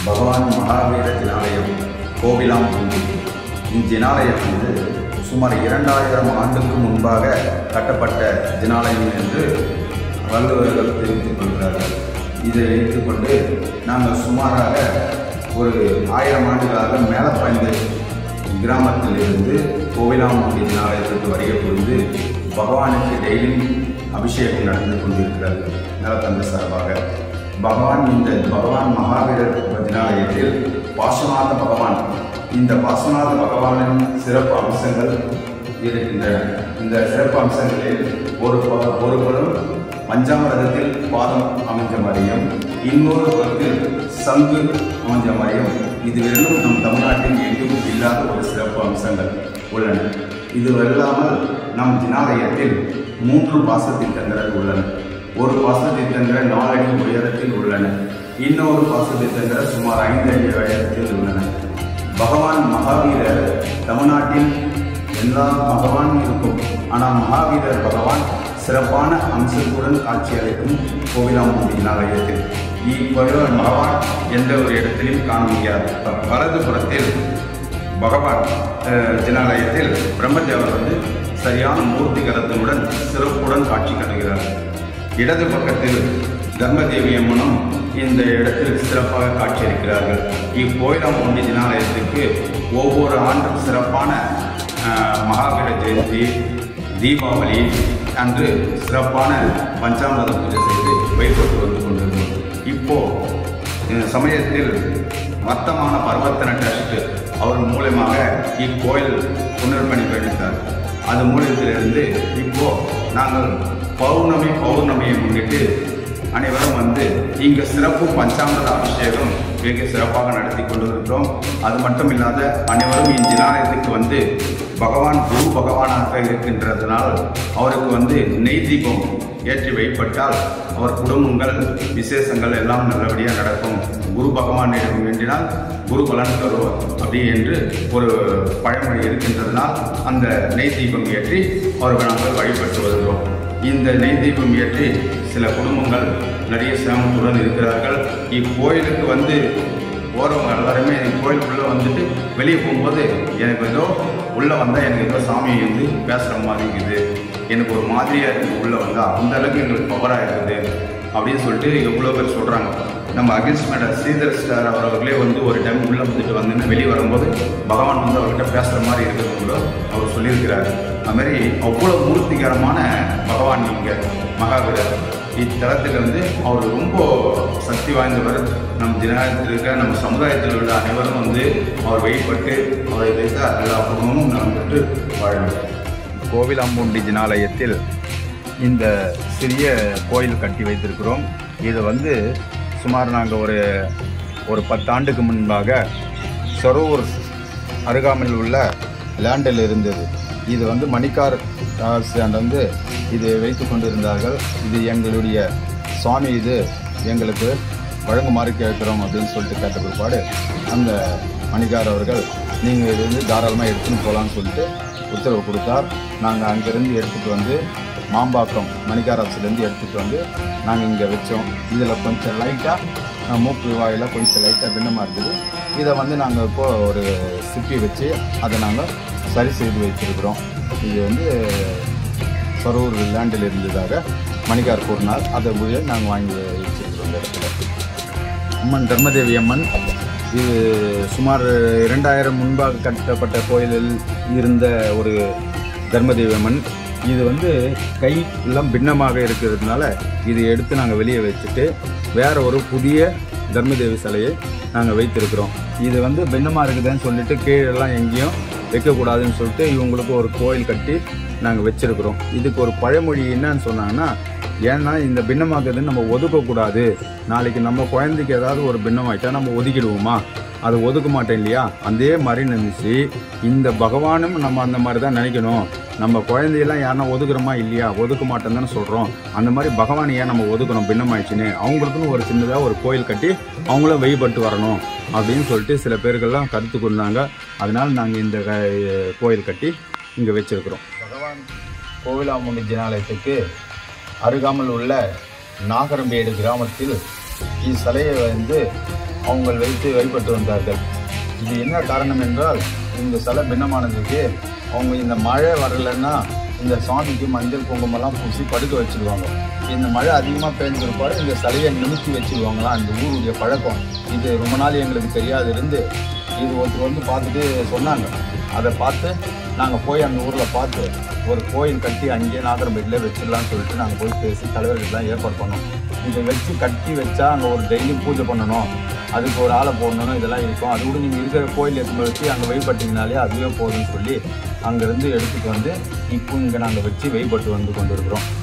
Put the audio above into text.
பகவான் மகாவீர ஜினாலயம் கோவிலாம்பூண்டி இஞ்சினாலயம் வந்து சுமார் இரண்டாயிரம் ஆண்டுக்கு முன்பாக கட்டப்பட்ட ஜினாலயம் என்று வள்ளுவர்கள் தெரிவித்துக் கொள்கிறார்கள் இதை வைத்துக்கொண்டு நாங்கள் சுமாராக ஒரு ஆயிரம் ஆண்டுகளாக மேலப்பாய்ந்த கிராமத்தில் இருந்து கோவிலாம்பூண்டி ஜினாலயத்திற்கு வருகை புரிந்து பகவானுக்கு டெய்லி அபிஷேகம் நடந்து கொண்டிருக்கிறது நலத்தந்த சார்பாக பகவான் இந்த பகவான் மகாவீரர் ஜினாலயத்தில் பாசுநாத பகவான் இந்த பாசுநாத பகவானின் சிறப்பு அம்சங்கள் இருக்கின்றன இந்த சிறப்பு அம்சங்களில் ஒரு ப- ஒரு புறம் பஞ்சாமிரதத்தில் பாதம் அமைஞ்ச மாதிரியும் இன்னொரு புறத்தில் சங்கு அமைஞ்ச மாதிரியும் இது வெறும் நம் தமிழ்நாட்டில் எங்கும் இல்லாத ஒரு சிறப்பு அம்சங்கள் உள்ளன இது அல்லாமல் நம் ஜினாலயத்தில் மூன்று பாச திட்டங்கள் உள்ளன ஒரு பாச திட்டங்கள் நாலடி உயரத்தில் உள்ளன இன்னொரு பாச திட்டங்கள் சுமார் ஐந்து அடி உயரத்தில் உள்ளன பகவான் மகாவீரர் தமிழ்நாட்டில் எல்லா பகவான் இருக்கும் ஆனால் மகாவீரர் பகவான் சிறப்பான அம்சத்துடன் காட்சியளிக்கும் கோவிலாம்பூண்டி நாலயத்தில் இக்கோவில் பகவான் எந்த ஒரு இடத்திலும் காண முடியாது வலது புறத்தில் பகவான் அஹ், ஜினாலயத்தில் பிரம்மதேவர் வந்து சரியான மூர்த்திகரத்தினுடன் சிறப்புடன் காட்சி காட்டுகிறார் இடது பக்கத்தில் தர்மதேவி அம்மனும் இந்த இடத்தில் சிறப்பாக காட்சியளிக்கிறார்கள் இக்கோயிலாம்பூண்டி ஜினாலயத்திற்கு ஒவ்வொரு ஆண்டும் சிறப்பான அஹ், மகாவீர ஜெயந்தி தீபாவளி அன்று சிறப்பான பஞ்சாமிரத பூஜை செய்து வழிபட்டு வந்து கொண்டிருந்தோம் இப்போ இந்த சமயத்தில் வர்த்தமான பர்வத்தன டஸ்ட் அவர் மூலயமாக இக்கோயில் புனர்பணி பண்ணித்தார் அது மூலியத்திலிருந்து இப்போ நாங்கள் பௌர்ணமி பௌர்ணமியை முன்னிட்டு அனைவரும் வந்து இங்கு சிறப்பு பஞ்சாமிரத அபிஷேகம் மிக சிறப்பாக நடத்தி கொண்டிருக்கிறோம் அது மட்டும் இல்லாத அனைவரும் இஞ்சினாலயத்துக்கு வந்து பகவான் குரு பகவானாக இருக்கின்றதுனால் அவருக்கு வந்து நெய் தீபம் ஏற்றி வைப்பட்டால் அவர் குடும்பங்கள் விசேஷங்கள் எல்லாம் நல்லபடியாக நடக்கும் குரு பகவானிடம் வேண்டினால் குரு பலன் தருவார் அப்படி என்று ஒரு பழமொழி இருக்கின்றதனால் அந்த நெய் தீபம் ஏற்றி அவர்கள் நாங்கள் வழிபட்டு வருகிறோம் இந்த நெய் தீபம் ஏற்றி சில குடும்பங்கள் நிறைய சிரமத்துடன் இருக்கிறார்கள் இக்கோயிலுக்கு வந்து போகிறவங்க எல்லாருமே கோயிலுக்குள்ளே வந்துட்டு வெளியே போகும்போது எனக்கு ஏதோ உள்ளே வந்தால் எனக்கு ஏதோ சாமி வந்து பேசுகிற மாதிரி இருக்குது எனக்கு ஒரு மாதிரியாக இருக்குது உள்ளே வந்தால் அந்த அளவுக்கு எங்களுக்கு பவராக இருக்குது அப்படின்னு சொல்லிட்டு எவ்வளோ பேர் சொல்கிறாங்க நம்ம அகில்ஸ் மேடர் ஸ்ரீதர் ஸ்டார் அவர்களே வந்து ஒரு டைம் உள்ளே வந்துட்டு வந்து வெளியே வரும்போது பகவான் வந்து அவர்கிட்ட பேசுகிற மாதிரி இருக்குது கூட அவர் சொல்லியிருக்கிறார் அது மாதிரி அவ்வளோ மூர்த்திகரமான பகவான் நீங்கள் மகாவீரர் இத்தலத்தில் வந்து அவர் ரொம்ப சக்தி வாய்ந்தவர் நம் தினத்தில் இருக்க நம்ம சமுதாயத்தில் உள்ள அனைவரும் வந்து அவர் வழிபட்டு அவரை வைத்த எல்லா குடும்பமும் நாம் பெற்று வாழணும் கோவிலாம்பூண்டி ஜினாலயத்தில் இந்த சிறிய கோயில் கட்டி வைத்திருக்கிறோம் இது வந்து சுமார் நாங்கள் ஒரு ஒரு பத்தாண்டுக்கு முன்பாக சொரூர் அருகாமையில் உள்ள லேண்டில் இருந்தது இது வந்து மணிக்கார் ஸ்டாண்ட் வந்து இது வைத்து கொண்டிருந்தார்கள் இது எங்களுடைய சுவாமி இது எங்களுக்கு வழங்குமாறு கேட்குறோம் அப்படின்னு சொல்லிட்டு கேட்ட பிற்பாடு அந்த மணிக்கார் அவர்கள் நீங்கள் இது வந்து தாராளமாக எடுத்துன்னு போகலான்னு சொல்லிட்டு உத்தரவு கொடுத்தார் நாங்கள் அங்கேருந்து எடுத்துகிட்டு வந்து மாம்பாக்கம் மணிக்கார் ஆஃபீஸ்லேருந்து எடுத்துகிட்டு வந்து நாங்கள் இங்கே வச்சோம் இதில் கொஞ்சம் லைட்டாக மூக்கு வாயில் கொஞ்சம் லைட்டாக பின்னமாக இருக்குது இதை வந்து நாங்கள் இப்போ ஒரு சிப்பி வச்சு அதை நாங்கள் சரி செய்து வைத்திருக்கிறோம் இது வந்து சொரூர் லேண்டில் இருந்ததாக மணிக்கார் கூறினார் அதை போய் நாங்கள் வாங்கி வச்சிருக்கிறோம் இந்த இடத்துல அம்மன் தர்மதேவி அம்மன் இது சுமார் இரண்டாயிரம் முன்பாக கட்டப்பட்ட கோயிலில் இருந்த ஒரு தர்மதேவி அம்மன் இது வந்து கை எல்லாம் பின்னமாக இருக்கிறதுனால இது எடுத்து நாங்கள் வெளியே வச்சுட்டு வேற ஒரு புதிய தர்மதேவி சிலையை நாங்கள் வைத்திருக்கிறோம் இது வந்து பின்னமாக இருக்குதுன்னு சொல்லிட்டு கீழெல்லாம் எங்கேயும் வைக்கக்கூடாதுன்னு சொல்லிட்டு இவங்களுக்கு ஒரு கோயில் கட்டி நாங்கள் வச்சிருக்கிறோம் இதுக்கு ஒரு பழமொழி என்னன்னு சொன்னாங்கன்னா ஏன்னா இந்த பின்னமாக்குதுன்னு நம்ம ஒதுக்கக்கூடாது நாளைக்கு நம்ம குழந்தைக்கு ஏதாவது ஒரு பின்னம் ஆயிட்டா நம்ம ஒதுக்கிடுவோமா அதை ஒதுக்க மாட்டோம் இல்லையா அதே மாதிரி நினைச்சு இந்த பகவானும் நம்ம அந்த மாதிரி தான் நினைக்கணும் நம்ம குழந்தையெல்லாம் யாருன்னா ஒதுக்குறோமா இல்லையா ஒதுக்க மாட்டோம் தானே சொல்கிறோம் அந்த மாதிரி பகவானை ஏன் நம்ம ஒதுக்கணும் பின்னமாயிடுச்சுன்னு அவங்களுக்குன்னு ஒரு சின்னதாக ஒரு கோயில் கட்டி அவங்களும் வழிபட்டு வரணும் அப்படின்னு சொல்லிட்டு சில பேர்கள்லாம் கருத்து கொண்டாங்க அதனால நாங்கள் இந்த க- கோயில் கட்டி இங்கே வச்சிருக்கிறோம் பகவான் கோவிலாமுண்டி ஜனாலயத்துக்கு அருகாமல் உள்ள நாகரம்பேடு கிராமத்தில் இச்சிலையை வந்து அவங்க வைத்து வழிபட்டு வந்தார்கள் இது என்ன காரணம் என்றால் இந்த சிலை பின்னமானதுக்கு அவங்க இந்த மழை வரலைன்னா இந்த சாமிக்கு மஞ்சள் குங்குமம்லாம் பூசி படுக்க வச்சிருவாங்க இந்த மழை அதிகமாக பெய்ஞ்ச பிற்பாடு இந்த சிலையை நிமித்தி வச்சிருவாங்களாம் இந்த ஊருடைய பழக்கம் இது ரொம்ப நாள் எங்களுக்கு தெரியாது இருந்து இது ஒருத்தர் வந்து பார்த்துட்டு சொன்னாங்க அதை பார்த்து நாங்கள் போய் அந்த ஊரில் பார்த்து ஒரு கோயில் கட்டி அங்கேயே நாகரம்பேட்டில் வச்சிடலாம்னு சொல்லிட்டு நாங்கள் போய் பேசி தலைவர்கள்லாம் ஏற்பாடு பண்ணோம் இதை வச்சு கட்டி வச்சா அங்கே ஒரு டெய்லி பூஜை பண்ணணும் அதுக்கு ஒரு ஆளை போடணும் இதெல்லாம் இருக்கும் அது கூட நீங்கள் இருக்கிற கோயில் எடுத்து வச்சு அங்கே வழிபட்டிங்கனாலே அதுவே போதும்னு சொல்லி அங்கேருந்து எடுத்துகிட்டு வந்து இப்போ இங்கே நாங்கள் வச்சு வழிபட்டு வந்து கொண்டு இருக்கிறோம்